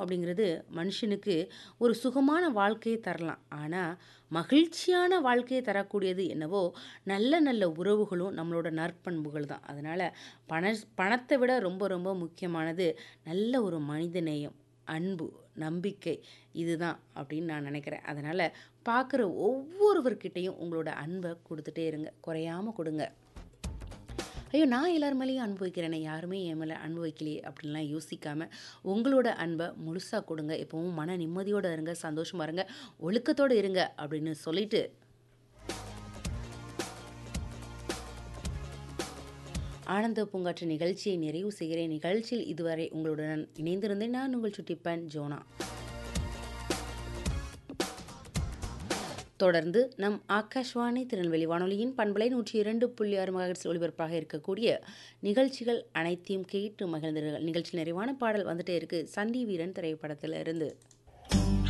அப்படிங்கிறது மனுஷனுக்கு ஒரு சுகமான வாழ்க்கையை தரலாம் ஆனால் மகிழ்ச்சியான வாழ்க்கையை தரக்கூடியது என்னவோ நல்ல நல்ல உறவுகளும் நம்மளோட நற்பண்புகள் தான் அதனால் பண பணத்தை விட ரொம்ப ரொம்ப முக்கியமானது நல்ல ஒரு மனிதநேயம் அன்பு நம்பிக்கை இதுதான் அப்படின்னு நான் நினைக்கிறேன் அதனால் பார்க்குற ஒவ்வொருவர்கிட்டையும் உங்களோட அன்பை கொடுத்துட்டே இருங்க குறையாம கொடுங்க ஐயோ நான் எல்லார் மேலேயும் அன்பு வைக்கிறேனே யாருமே என் மேலே அன்பு வைக்கலையே அப்படின்லாம் யோசிக்காமல் உங்களோட அன்பை முழுசாக கொடுங்க எப்பவும் மன நிம்மதியோடு இருங்க சந்தோஷமாக இருங்க ஒழுக்கத்தோடு இருங்க அப்படின்னு சொல்லிட்டு ஆனந்த பூங்காற்று நிகழ்ச்சியை நிறைவு செய்கிறேன் நிகழ்ச்சியில் இதுவரை உங்களுடன் இணைந்திருந்தேன் நான் உங்கள் சுட்டிப்பன் ஜோனா தொடர்ந்து நம் ஆகாஷ்வாணி திருநெல்வேலி வானொலியின் பண்பலை நூற்றி இரண்டு புள்ளி ஆறு மகர்ஸ் ஒளிபரப்பாக இருக்கக்கூடிய நிகழ்ச்சிகள் அனைத்தையும் கேட்டு மகிழ்ந்தீர்கள் நிகழ்ச்சி நிறைவான பாடல் வந்துட்டே இருக்கு சண்டி வீரன் திரைப்படத்தில் இருந்து